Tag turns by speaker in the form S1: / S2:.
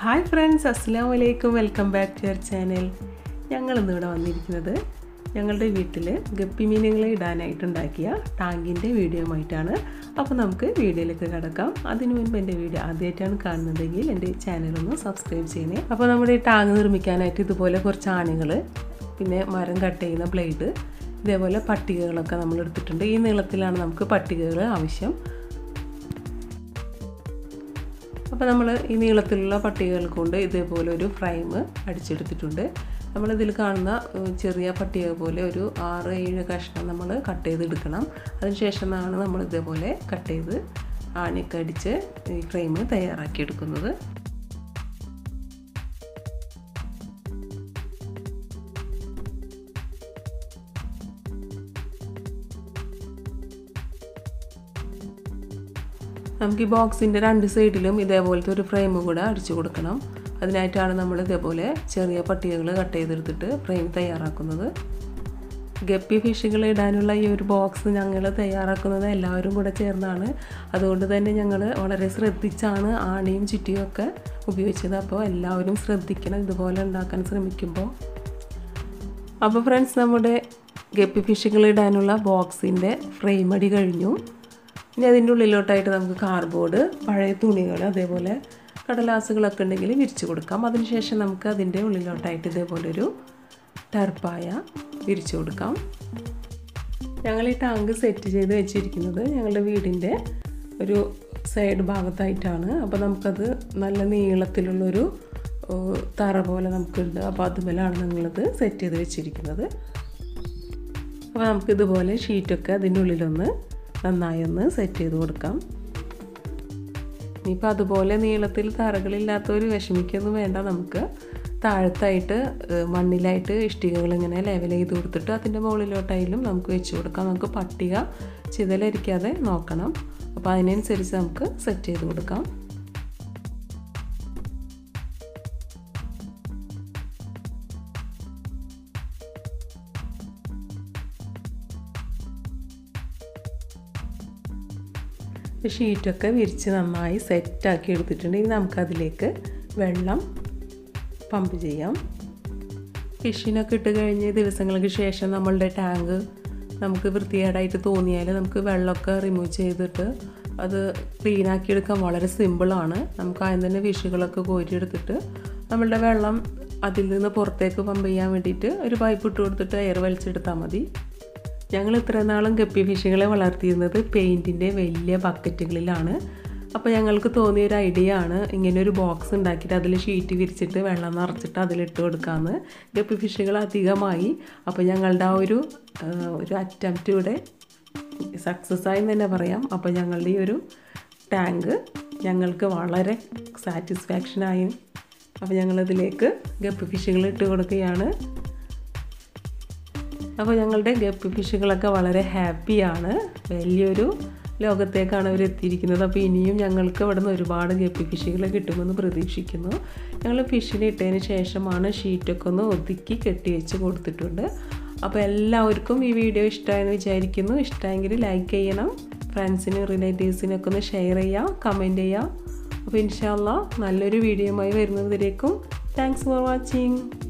S1: hi friends അസ്സാം വലൈക്കും welcome back to your channel ഞങ്ങൾ ഇന്നിവിടെ വന്നിരിക്കുന്നത് ഞങ്ങളുടെ വീട്ടിൽ ഗപ്പി മീനുകളെ ഇടാനായിട്ടുണ്ടാക്കിയ ടാങ്കിൻ്റെ വീഡിയോയുമായിട്ടാണ് അപ്പോൾ നമുക്ക് വീഡിയോയിലേക്ക് കിടക്കാം അതിനു മുൻപ് എൻ്റെ വീഡിയോ ആദ്യമായിട്ടാണ് കാണുന്നതെങ്കിൽ എൻ്റെ ചാനലൊന്ന് സബ്സ്ക്രൈബ് ചെയ്യണേ അപ്പോൾ നമ്മുടെ ഈ ടാങ്ക് നിർമ്മിക്കാനായിട്ട് ഇതുപോലെ കുറച്ച് ആണികൾ പിന്നെ മരം കട്ട് ചെയ്യുന്ന ബ്ലേഡ് ഇതേപോലെ പട്ടികകളൊക്കെ നമ്മൾ എടുത്തിട്ടുണ്ട് ഈ നീളത്തിലാണ് നമുക്ക് പട്ടികകൾ ആവശ്യം അപ്പോൾ നമ്മൾ ഈ നീളത്തിലുള്ള പട്ടികകൾ കൊണ്ട് ഇതേപോലെ ഒരു ഫ്രെയിം അടിച്ചെടുത്തിട്ടുണ്ട് നമ്മളിതിൽ കാണുന്ന ചെറിയ പട്ടിക പോലെ ഒരു ആറ് ഏഴ് കഷ്ണം നമ്മൾ കട്ട് ചെയ്തെടുക്കണം അതിനുശേഷമാണ് നമ്മൾ ഇതേപോലെ കട്ട് ചെയ്ത് ആണിയൊക്കെ അടിച്ച് ഈ ഫ്രെയിം തയ്യാറാക്കിയെടുക്കുന്നത് നമുക്ക് ഈ ബോക്സിൻ്റെ രണ്ട് സൈഡിലും ഇതേപോലത്തെ ഒരു ഫ്രെയിം കൂടെ അടിച്ചു കൊടുക്കണം അതിനായിട്ടാണ് നമ്മൾ ഇതേപോലെ ചെറിയ പട്ടികകൾ കട്ട് ചെയ്തെടുത്തിട്ട് ഫ്രെയിം തയ്യാറാക്കുന്നത് ഗപ്പി ഫിഷുകൾ ഇടാനുള്ള ഈ ഒരു ബോക്സ് ഞങ്ങൾ തയ്യാറാക്കുന്നത് എല്ലാവരും കൂടെ ചേർന്നാണ് അതുകൊണ്ട് തന്നെ ഞങ്ങൾ വളരെ ശ്രദ്ധിച്ചാണ് ആണിയും ചുറ്റിയും ഒക്കെ ഉപയോഗിച്ചത് അപ്പോൾ എല്ലാവരും ശ്രദ്ധിക്കണം ഇതുപോലെ ഉണ്ടാക്കാൻ ശ്രമിക്കുമ്പോൾ അപ്പോൾ ഫ്രണ്ട്സ് നമ്മുടെ ഗപ്പി ഫിഷുകൾ ഇടാനുള്ള ബോക്സിൻ്റെ ഫ്രെയിം അടി കഴിഞ്ഞു ഇനി അതിൻ്റെ ഉള്ളിലോട്ടായിട്ട് നമുക്ക് കാർഡ്ബോർഡ് പഴയ തുണികൾ അതേപോലെ കടലാസുകളൊക്കെ ഉണ്ടെങ്കിൽ വിരിച്ചു കൊടുക്കാം അതിനുശേഷം നമുക്ക് അതിൻ്റെ ഉള്ളിലോട്ടായിട്ട് ഇതേപോലെ ഒരു ടർപ്പായ വിരിച്ചു കൊടുക്കാം ഞങ്ങൾ ഈ ടാങ്ക് സെറ്റ് ചെയ്ത് വെച്ചിരിക്കുന്നത് ഞങ്ങളുടെ വീടിൻ്റെ ഒരു സൈഡ് ഭാഗത്തായിട്ടാണ് അപ്പോൾ നമുക്കത് നല്ല നീളത്തിലുള്ളൊരു തറ പോലെ നമുക്കുണ്ട് അപ്പോൾ അതുപോലെയാണ് ഞങ്ങളത് സെറ്റ് ചെയ്ത് വെച്ചിരിക്കുന്നത് അപ്പോൾ നമുക്കിതുപോലെ ഷീറ്റൊക്കെ അതിൻ്റെ ഉള്ളിലൊന്ന് നന്നായി ഒന്ന് സെറ്റ് ചെയ്ത് കൊടുക്കാം ഇനിയിപ്പോൾ അതുപോലെ നീളത്തിൽ തറകളില്ലാത്തവർ വിഷമിക്കൊന്നും വേണ്ട നമുക്ക് താഴത്തായിട്ട് മണ്ണിലായിട്ട് ഇഷ്ടികകൾ ഇങ്ങനെ ലെവൽ ചെയ്ത് കൊടുത്തിട്ട് അതിൻ്റെ മുകളിലോട്ടായാലും നമുക്ക് വെച്ച് കൊടുക്കാം നമുക്ക് പട്ടിക ചിതലരിക്കാതെ നോക്കണം അപ്പോൾ അതിനനുസരിച്ച് നമുക്ക് സെറ്റ് ചെയ്ത് കൊടുക്കാം ഷീറ്റൊക്കെ വിരിച്ച് നന്നായി സെറ്റാക്കി എടുത്തിട്ടുണ്ട് ഇനി നമുക്കതിലേക്ക് വെള്ളം പമ്പ് ചെയ്യാം ഫിഷിനൊക്കെ ഇട്ട് കഴിഞ്ഞ് ദിവസങ്ങൾക്ക് ശേഷം നമ്മളുടെ ടാങ്ക് നമുക്ക് വൃത്തികേടായിട്ട് തോന്നിയാൽ നമുക്ക് വെള്ളമൊക്കെ റിമൂവ് ചെയ്തിട്ട് അത് ക്ലീനാക്കി എടുക്കാൻ വളരെ സിമ്പിളാണ് നമുക്ക് ആദ്യം തന്നെ ഫിഷുകളൊക്കെ കോരിയെടുത്തിട്ട് നമ്മളുടെ വെള്ളം അതിൽ നിന്ന് പുറത്തേക്ക് പമ്പ് ചെയ്യാൻ വേണ്ടിയിട്ട് ഒരു പൈപ്പ് ഇട്ട് കൊടുത്തിട്ട് എയർ വലിച്ചെടുത്താൽ മതി ഞങ്ങൾ ഇത്ര നാളും ഗപ്പി ഫിഷുകളെ വളർത്തിയിരുന്നത് പെയിൻറ്റിൻ്റെ വലിയ ബക്കറ്റുകളിലാണ് അപ്പോൾ ഞങ്ങൾക്ക് തോന്നിയ ഒരു ഐഡിയ ആണ് ഇങ്ങനെ ഒരു ബോക്സ് ഉണ്ടാക്കിയിട്ട് അതിൽ ഷീറ്റ് വിരിച്ചിട്ട് വെള്ളം നിറച്ചിട്ട് അതിലിട്ട് കൊടുക്കാമെന്ന് ഗപ്പി ഫിഷുകൾ അധികമായി അപ്പോൾ ഞങ്ങളുടെ ആ ഒരു ഒരു അറ്റംപ്റ്റ് ഇവിടെ സക്സസ് ആയി തന്നെ പറയാം അപ്പോൾ ഞങ്ങളുടെ ഈ ഒരു ടാങ്ക് ഞങ്ങൾക്ക് വളരെ സാറ്റിസ്ഫാക്ഷനായി അപ്പോൾ ഞങ്ങളിതിലേക്ക് ഗപ്പി ഫിഷുകൾ ഇട്ട് കൊടുക്കുകയാണ് അപ്പോൾ ഞങ്ങളുടെ ഗപ്പി ഫിഷുകളൊക്കെ വളരെ ഹാപ്പിയാണ് വലിയൊരു ലോകത്തേക്കാണ് അവർ എത്തിയിരിക്കുന്നത് അപ്പോൾ ഇനിയും ഞങ്ങൾക്ക് ഇവിടെ നിന്ന് ഒരുപാട് ഗപ്പി ഫിഷുകൾ കിട്ടുമെന്ന് പ്രതീക്ഷിക്കുന്നു ഞങ്ങൾ ഫിഷിനെ ഇട്ടതിന് ശേഷമാണ് ഷീറ്റൊക്കെ ഒന്ന് ഒതുക്കി കെട്ടി വെച്ച് കൊടുത്തിട്ടുണ്ട് അപ്പോൾ എല്ലാവർക്കും ഈ വീഡിയോ ഇഷ്ടമായെന്ന് വിചാരിക്കുന്നു ഇഷ്ടമെങ്കിൽ ലൈക്ക് ചെയ്യണം ഫ്രണ്ട്സിനും റിലേറ്റീവ്സിനൊക്കെ ഒന്ന് ഷെയർ ചെയ്യാം കമൻറ്റ് ചെയ്യാം അപ്പോൾ ഇൻഷാല്ല നല്ലൊരു വീഡിയോയുമായി വരുന്നതിലേക്കും താങ്ക്സ് ഫോർ വാച്ചിങ്